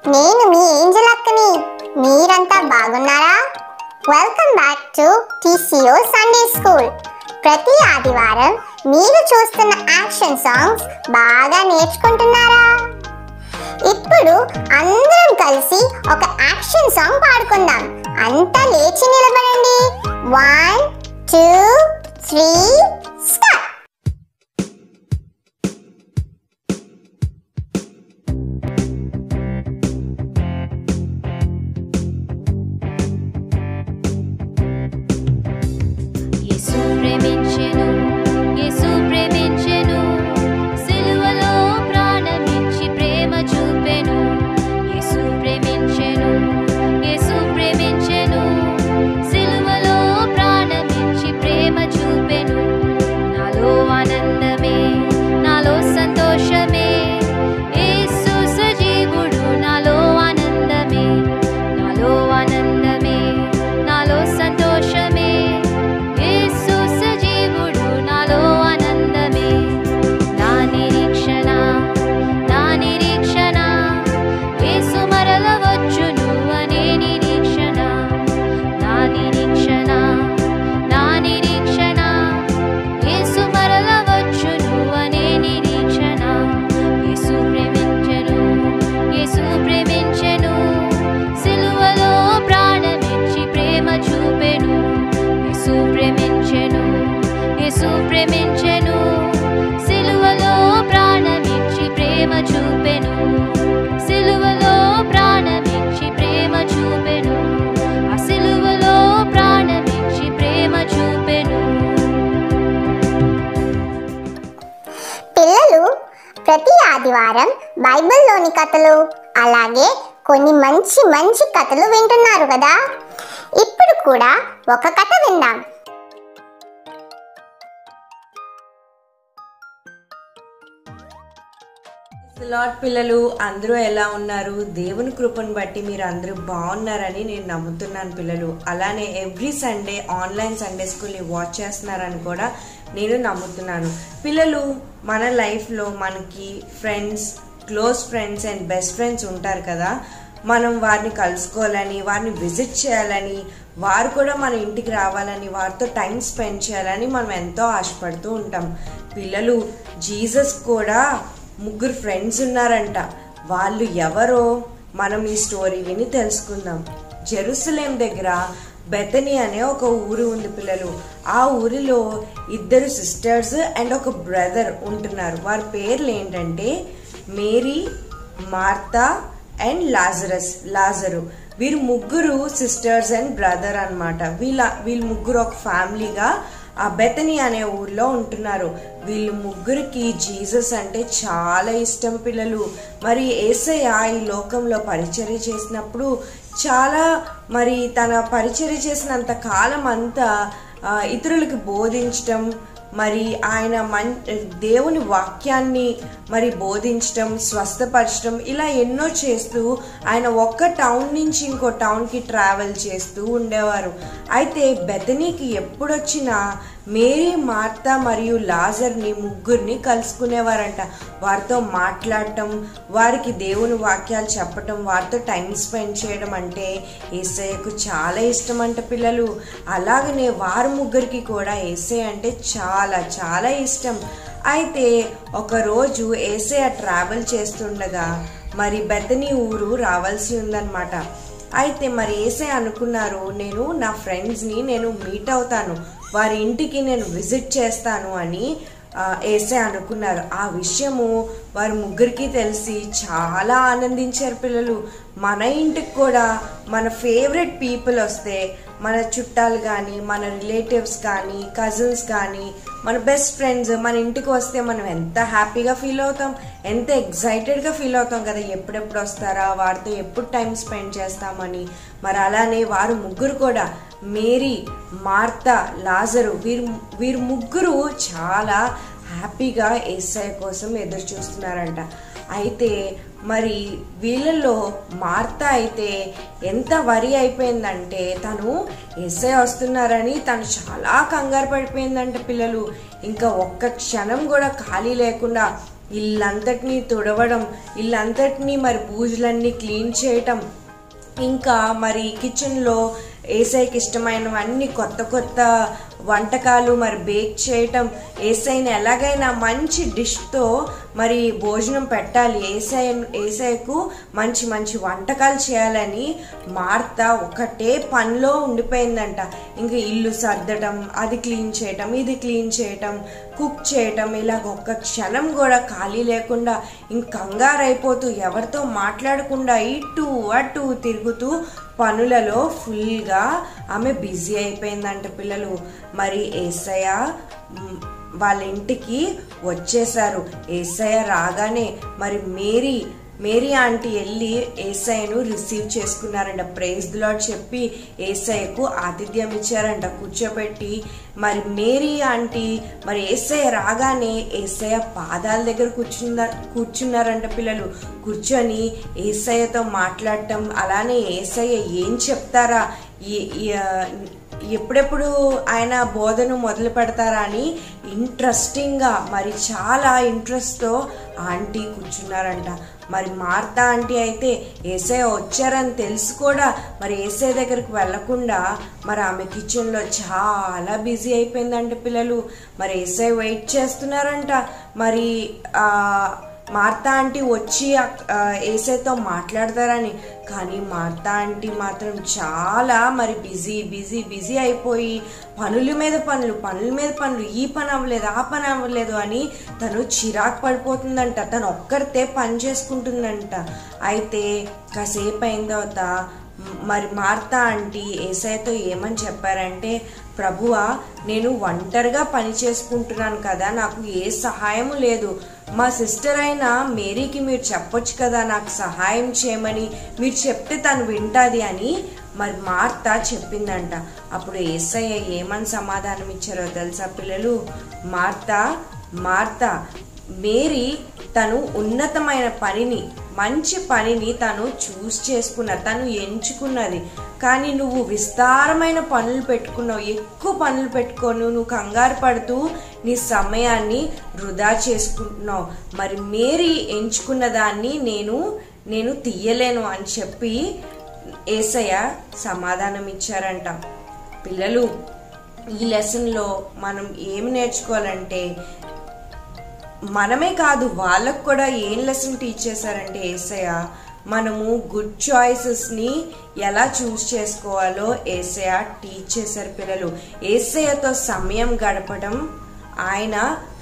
నేను మీ ఏంజల్ అక్కని మీరంతా బాగున్నారా welcome back to TCO Sunday school ప్రతి ఆదివారం మీరు చూస్తున్న యాక్షన్ సాంగ్స్ బాగా నేర్చుకుంటున్నారా ఇప్పుడు అందరం కలిసి ఒక యాక్షన్ సాంగ్ పాడుకుందాం అంతా లేచి నిలబడండి one two three start Yesu ప్రేమించెను యేసు ప్రేమించెను సిలువలో ప్రాణమిచ్చి ప్రేమ చూపెను యేసు ప్రేమించెను యేసు ప్రేమించెను సిలువలో ప్రాణమిచ్చి ప్రేమ చూపెను నాలో ఆనందమే నాలో సంతోషమే యేసు సజీవుడు నాలో ఆనందమే నాలో ఆనందమే నాలో సంతోషమే యేసు సజీవుడు నాలో ఆనందమే నా నిరీక్షణ నా నిరీక్షణ యేసు మరల వచ్చును అనే నిరీక్షణ నా నిరీక్షణ నా నిరీక్షణ యేసు మరల వచ్చును అనే నిరీక్షణ యేసు ప్రేమించెను యేసు ప్రేమించెను సిలువలో ప్రాణమిచ్చి ప్రేమ చూపెను యేసు ప్రేమించెను యేసు ప్రేమించెను సిలువలో ప్రాణమిచ్చి ప్రేమ చూపెను సిలువలో ప్రాణమిచ్చి ప్రేమ చూపెను ఆ సిలువలో ప్రాణమిచ్చి ప్రేమ చూపెను పిల్లలు ప్రతి ఆదివారం బైబిల్లోని కథలు అలాగే కొన్ని మంచి మంచి కథలు వింటున్నారు కదా ఇప్పుడు కూడా ఒక కథ విందాం లాట్ పిల్లలు అందరూ ఎలా ఉన్నారు దేవుని కృపను బట్టి మీరు అందరూ బాగున్నారని నేను నమ్ముతున్నాను పిల్లలు అలానే ఎవ్రీ సండే ఆన్లైన్ సండే స్కూల్ని వాచ్ చేస్తున్నారని కూడా నేను నమ్ముతున్నాను పిల్లలు మన లైఫ్లో మనకి friends close friends and best friends ఉంటారు కదా మనం వారిని కలుసుకోవాలని వారిని విజిట్ చేయాలని వారు కూడా మన ఇంటికి రావాలని వారితో టైం స్పెండ్ చేయాలని మనం ఎంతో ఆశపడుతూ ఉంటాం పిల్లలు జీసస్ కూడా ముగ్గురు ఫ్రెండ్స్ ఉన్నారంట వాళ్ళు ఎవరో మనం ఈ స్టోరీ విని తెలుసుకుందాం జెరూసలేం దగ్గర బెతని అనే ఒక ఊరు ఉంది పిల్లలు ఆ ఊరిలో ఇద్దరు సిస్టర్స్ అండ్ ఒక బ్రదర్ ఉంటున్నారు వారి పేర్లు ఏంటంటే Mary Martha and Lazarus Lazaru వీరు ముగ్గురు సిస్టర్స్ అండ్ బ్రదర్ అన్నమాట వీళ్ళ వీళ్ళు ముగ్గురు ఒక ఫ్యామిలీగా ఆ బెతని అనే ఊర్లో ఉంటున్నారు వీళ్ళు ముగ్గురికి జీసస్ అంటే చాలా ఇష్టం పిల్లలు మరి ఏసయ్య ఈ లోకంలో పరిచర్య చేసినప్పుడు చాలా మరి తన పరిచర్య చేసినంత కాలం అంతా ఆ, ఇతరులకు బోధించటం మరి ఆయన మన్ దేవుని వాక్యాన్ని మరి బోధించటం స్వస్థపరచడం ఇలా ఎన్నో చేస్తూ ఆయన ఒక్క టౌన్ నుంచి ఇంకో టౌన్కి ట్రావెల్ చేస్తూ ఉండేవారు అయితే బెతనీకి ఎప్పుడొచ్చినా మేరీ మార్తా మరియు లాజర్ని ముగ్గురిని కలుసుకునేవారంట వారితో మాట్లాడటం వారికి దేవుని వాక్యాలు చెప్పటం వారితో టైం స్పెండ్ చేయడం అంటే ఏసయ్యకు చాలా ఇష్టం అంట పిల్లలు అలాగనే వారి ముగ్గురికి కూడా ఏసయ్య అంటే చాలా చాలా ఇష్టం అయితే ఒకరోజు ఏసయ్య ట్రావెల్ చేస్తుండగా మరి బెతనీ ఊరు రావాల్సి ఉందన్నమాట అయితే మరి ఏసే అనుకున్నారు నేను నా ఫ్రెండ్స్ని నేను మీట్ అవుతాను వారి ఇంటికి నేను విజిట్ చేస్తాను అని ఆ, ఏసే అనుకున్నారు ఆ విషయము వారి ముగ్గురికి తెలిసి చాలా ఆనందించారు పిల్లలు మన ఇంటికి కూడా మన ఫేవరెట్ పీపుల్ వస్తే మన చుట్టాలు కానీ మన రిలేటివ్స్ కానీ కజిన్స్ కానీ మన బెస్ట్ ఫ్రెండ్స్ మన ఇంటికి వస్తే మనం ఎంత హ్యాపీగా ఫీల్ అవుతాం ఎంత ఎగ్జైటెడ్గా ఫీల్ అవుతాం కదా ఎప్పుడెప్పుడు వస్తారా వారితో ఎప్పుడు టైం స్పెండ్ చేస్తామని మరి అలానే వారు ముగ్గురు కూడా మేరీ మార్తా లాజరు వీరు వీరు ముగ్గురు చాలా హ్యాపీగా ఏసఐ కోసం ఎదురు చూస్తున్నారంట అయితే మరి వీళ్ళల్లో మార్త అయితే ఎంత వరి అయిపోయిందంటే తను ఎస్ఐ వస్తున్నారని తను చాలా కంగారు పడిపోయిందంట పిల్లలు ఇంకా ఒక్క క్షణం కూడా ఖాళీ లేకుండా ఇల్లంతటినీ తుడవడం ఇల్లంతటినీ మరి బూజులన్నీ క్లీన్ చేయటం ఇంకా మరి కిచెన్లో ఏసైకి ఇష్టమైనవన్నీ కొత్త కొత్త వంటకాలు మరి బేక్ చేయటం ఏసైని ఎలాగైనా మంచి డిష్తో మరి భోజనం పెట్టాలి ఏసై ఏసైకు మంచి మంచి వంటకాలు చేయాలని మార్త ఒకటే పనిలో ఉండిపోయిందంట ఇంకా ఇల్లు సర్దడం అది క్లీన్ చేయటం ఇది క్లీన్ చేయటం కుక్ చేయటం ఇలాగ ఒక్క క్షణం కూడా ఖాళీ లేకుండా ఇంక కంగారు అయిపోతూ ఎవరితో మాట్లాడకుండా ఇటు అటు తిరుగుతూ పనులలో ఫుల్గా ఆమె బిజీ అయిపోయిందంట పిల్లలు మరి ఏసయ్య మ్, వాళ్ళ ఇంటికి వచ్చేసారు ఏసయ్య రాగానే మరి మేరీ మేరీ ఆంటీ వెళ్ళి ఏసయ్యను రిసీవ్ చేసుకున్నారంట ప్రైజ్ లాడ్ చెప్పి ఏసయ్యకు ఆతిథ్యం ఇచ్చారంట కూర్చోబెట్టి మరి మేరీ ఆంటీ మరి ఏసయ్య రాగానే ఏసయ్య పాదాల దగ్గర కూర్చున్న కూర్చున్నారంట పిల్లలు కూర్చొని ఏసయ్యతో మాట్లాడటం అలానే ఏసయ్య ఏం చెప్తారా ఈ- ఈ, ఆ, ఎప్పుడెప్పుడు ఆయన బోధను మొదలు పెడతారా అని ఇంట్రెస్టింగ్గా మరి చాలా ఇంట్రెస్ట్తో ఆంటీ కూర్చున్నారంట మరి మార్తా ఆంటీ అయితే ఏసై వచ్చారని తెలిసి కూడా మరి ఏసై దగ్గరికి వెళ్లకుండా మరి ఆమె కిచెన్లో చాలా బిజీ అయిపోయిందంట పిల్లలు మరి ఏసై వెయిట్ చేస్తున్నారంట మరి ఆ మార్తా ఆంటీ వచ్చి ఆ, ఏసైతో మాట్లాడతారని కానీ మార్తా ఆంటీ మాత్రం చాలా మరి బిజీ బిజీ బిజీ అయిపోయి పనుల మీద పనులు పనుల మీద పనులు ఈ పని అవ్వలేదు ఆ పని అవ్వలేదు అని తను చిరాకు పడిపోతుందంట తను ఒక్కరితే పని చేసుకుంటుందంట అయితే కాసేపు అయిన తర్వాత మరి మార్తా ఆంటీ ఏసైతో ఏమని చెప్పారంటే ప్రభువా నేను ఒంటరిగా పని చేసుకుంటున్నాను కదా నాకు ఏ సహాయము లేదు మా సిస్టర్ అయిన మేరీకి మీరు చెప్పొచ్చు కదా నాకు సహాయం చేయమని మీరు చెప్తే తను వింటాది అని మరి మార్త చెప్పిందంట అప్పుడు ఏసయ్య ఏమని సమాధానం ఇచ్చారో తెలుసా పిల్లలు మార్త మార్త మేరీ తను ఉన్నతమైన పనిని మంచి పనిని తను చూస్ చేసుకున్నది తను ఎంచుకున్నది కానీ నువ్వు విస్తారమైన పనులు పెట్టుకున్నావు ఎక్కువ పనులు పెట్టుకొని నువ్వు కంగారు పడుతూ నీ సమయాన్ని వృధా చేసుకుంటున్నావు మరి మేరీ ఎంచుకున్న దాన్ని నేను నేను తీయలేను అని చెప్పి ఏసయ్య సమాధానం ఇచ్చారంట పిల్లలు ఈ లెసన్లో మనం ఏమి నేర్చుకోవాలంటే మనమే కాదు వాళ్ళకు కూడా ఏం లెసన్ టీచ్ చేశారంటే ఏసయ్య మనము గుడ్ చాయిసెస్ని ఎలా చూస్ చేసుకోవాలో ఏసయ్య టీచ్ చేశారు పిల్లలు ఏసయ్యతో సమయం గడపడం ఆయన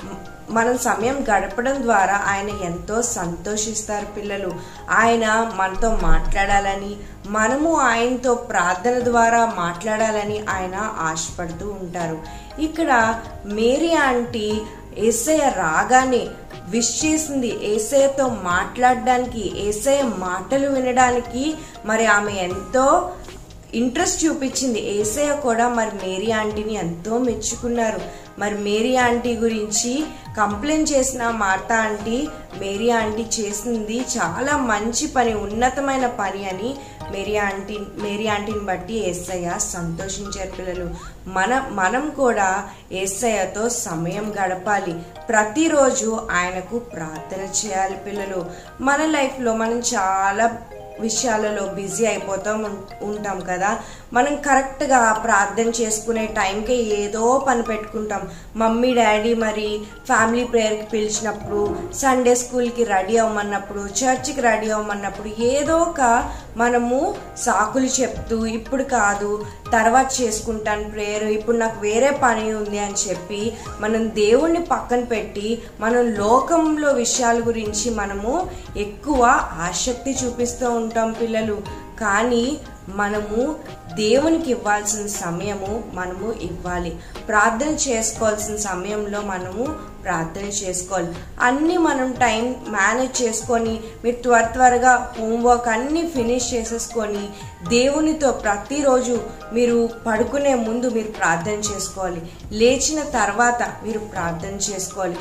మనం సమయం గడపడం ద్వారా ఆయన ఎంతో సంతోషిస్తారు పిల్లలు ఆయన మనతో మాట్లాడాలని మనము ఆయనతో ప్రార్థన ద్వారా మాట్లాడాలని ఆయన ఆశపడుతూ ఉంటారు ఇక్కడ మేరీ ఆంటీ ఏసయ్య రాగానే విష్ చేసింది ఏసయ్యతో మాట్లాడడానికి ఏసయ్య మాటలు వినడానికి మరి ఆమె ఎంతో ఇంట్రెస్ట్ చూపించింది ఏసయ్య కూడా మరి మేరీ ఆంటీని ఎంతో మెచ్చుకున్నారు మరి మేరీ ఆంటీ గురించి కంప్లైంట్ చేసిన మార్తా ఆంటీ మేరీ ఆంటీ చేసింది చాలా మంచి పని ఉన్నతమైన పని అని మేరీ ఆంటీ మేరీ ఆంటీని బట్టి ఏసయ్య సంతోషించారు పిల్లలు మన మనం కూడా ఏసయ్యతో సమయం గడపాలి ప్రతిరోజు ఆయనకు ప్రార్థన చేయాలి పిల్లలు మన లైఫ్లో మనం చాలా విషయాలలో బిజీ అయిపోతూ ఉం- ఉంటాం కదా మనం కరెక్ట్గా ప్రార్థన చేసుకునే టైంకి ఏదో పని పెట్టుకుంటాం మమ్మీ డాడీ మరి ఫ్యామిలీ ప్రేయర్కి పిలిచినప్పుడు సండే స్కూల్కి రెడీ అవ్వమన్నప్పుడు చర్చ్కి రెడీ అవ్వమన్నప్పుడు ఏదో ఒక మనము సాకులు చెప్తూ ఇప్పుడు కాదు తర్వాత చేసుకుంటాను ప్రేయర్ ఇప్పుడు నాకు వేరే పని ఉంది అని చెప్పి మనం దేవుణ్ణి పక్కన పెట్టి మనం లోకంలో విషయాల గురించి మనము ఎక్కువ ఆసక్తి చూపిస్తూ ఉంటాం పిల్లలు కానీ మనము దేవునికి ఇవ్వాల్సిన సమయము మనము ఇవ్వాలి ప్రార్థన చేసుకోవాల్సిన సమయంలో మనము ప్రార్థన చేసుకోవాలి అన్నీ మనం టైం మేనేజ్ చేసుకొని మీరు త్వర త్వరగా హోంవర్క్ అన్నీ ఫినిష్ చేసేసుకొని దేవునితో ప్రతిరోజు మీరు పడుకునే ముందు మీరు ప్రార్థన చేసుకోవాలి లేచిన తర్వాత మీరు ప్రార్థన చేసుకోవాలి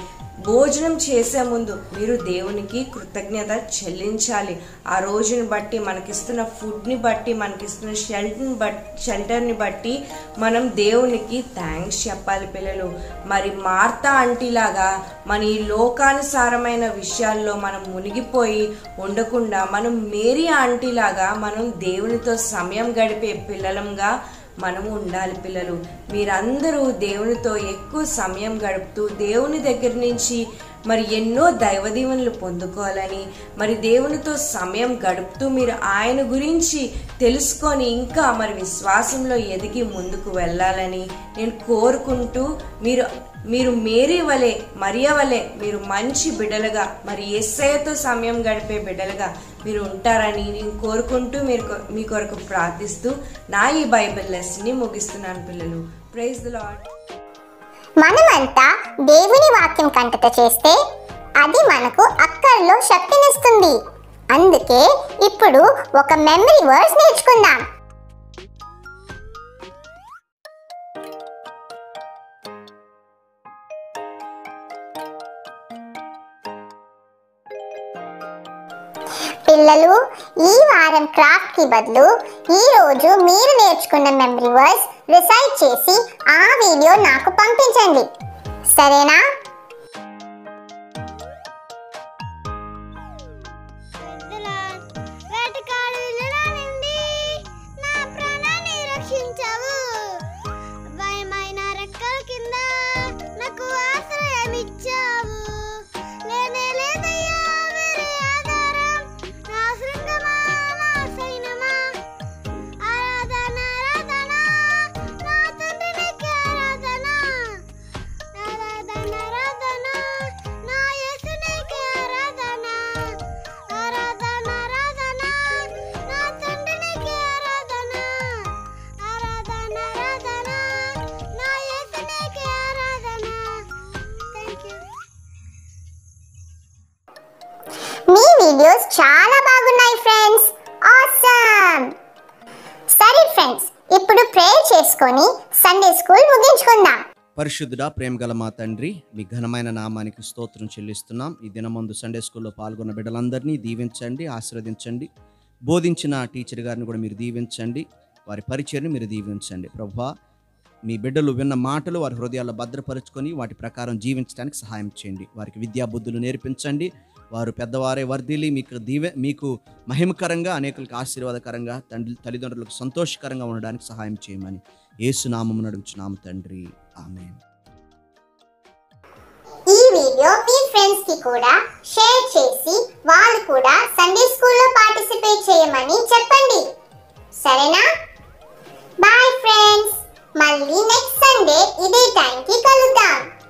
భోజనం చేసే ముందు మీరు దేవునికి కృతజ్ఞత చెల్లించాలి ఆ రోజుని బట్టి మనకిస్తున్న ఫుడ్ని బట్టి మనకిస్తున్న షెల్టర్ని బట్టి షెల్టర్ని బట్టి మనం దేవునికి థ్యాంక్స్ చెప్పాలి పిల్లలు మరి మార్తా అంటిలాగా మన ఈ లోకానుసారమైన విషయాల్లో మనం మునిగిపోయి ఉండకుండా మనం మేరీ ఆంటీలాగా మనం దేవునితో సమయం గడిపే పిల్లలంగా మనము ఉండాలి పిల్లలు మీరందరూ దేవునితో ఎక్కువ సమయం గడుపుతూ దేవుని దగ్గర నుంచి మరి ఎన్నో దైవ దీవెనలు పొందుకోవాలని మరి దేవునితో సమయం గడుపుతూ మీరు ఆయన గురించి తెలుసుకొని ఇంకా మరి విశ్వాసంలో ఎదిగి ముందుకు వెళ్ళాలని నేను కోరుకుంటూ మీరు మీరు మేరీ వలె మరియ వలె మీరు మంచి బిడ్డలుగా మరి ఎస్ఐతో సమయం గడిపే బిడ్డలుగా మీరు ఉంటారని నేను కోరుకుంటూ మీరు కొ- మీ కొరకు ప్రార్థిస్తూ నా ఈ బైబిల్ లెస్ని ముగిస్తున్నాను పిల్లలు ప్రైజ్ ద లాడ్ మనమంతా దేవుని వాక్యం కంటత చేస్తే అది మనకు అక్కర్లో శక్తినిస్తుంది అందుకే ఇప్పుడు ఒక మెమరీ వర్డ్స్ నేర్చుకుందాం పిల్లలు ఈ వారం క్రాఫ్ట్ కి బదులు ఈ రోజు మీరు నేర్చుకున్న మెమరీ వర్డ్స్ రిసైట్ చేసి ఆ వీడియో నాకు పంపించండి సరేనా వేటకాడు ఇళ్ళలో నుండి నా ప్రాణాన్ని రక్షించావు భయమైన రెక్కల కింద నాకు ఆశ్రయం ఇచ్చావు లేనే లేదయ్యా వేరే ఆధారం నా శృంగమా నా సైన్యమా ఆరాధన ఆరాధన నా తండ్రి నీకే ఆరాధన ఆరాధన ఆరాధన నా యేసు నీకే ఆరాధన ఆరాధన ఆరాధన నా తండ్రి నీకే ఆరాధన ఆరాధన ఆరాధన నా యేసు నీకే ఆరాధన థ్యాంక్ యూ మీ వీడియోస్ చాలా బాగున్నాయి ఫ్రెండ్స్ ఆసమ్ సరే ఫ్రెండ్స్ ఇప్పుడు ప్రేయర్ చేసుకొని సండే స్కూల్ ముగించుకుందాం పరిశుద్ధుడా ప్రేమగల మా తండ్రి మీ ఘనమైన నామానికి స్తోత్రం చెల్లిస్తున్నాం ఈ దినమందు సండే స్కూల్లో పాల్గొన్న బిడ్డలందరినీ దీవించండి ఆశీర్వదించండి బోధించిన టీచర్ గారిని కూడా మీరు దీవించండి వారి పరిచయని మీరు దీవించండి ప్రభా మీ బిడ్డలు విన్న మాటలు వారి హృదయాల్లో భద్రపరుచుకొని వాటి ప్రకారం జీవించడానికి సహాయం చేయండి వారికి విద్యా బుద్ధులు నేర్పించండి వారు పెద్దవారే వర్ధిల్లి మీకు దీవె మీకు మహిమకరంగా అనేకులకు ఆశీర్వాదకరంగా తండ్రి తల్లిదండ్రులకు సంతోషకరంగా ఉండడానికి సహాయం చేయమని ఏసునామం నడుచున్నాము తండ్రి ఆమె ఈ వీడియో మీ ఫ్రెండ్స్ కి కూడా షేర్ చేసి వాళ్ళు కూడా సండే స్కూల్లో పార్టిసిపేట్ చేయమని చెప్పండి సరేనా బాయ్ ఫ్రెండ్స్ మళ్ళీ నెక్స్ట్ సండే ఇదే టైంకి కలుద్దాం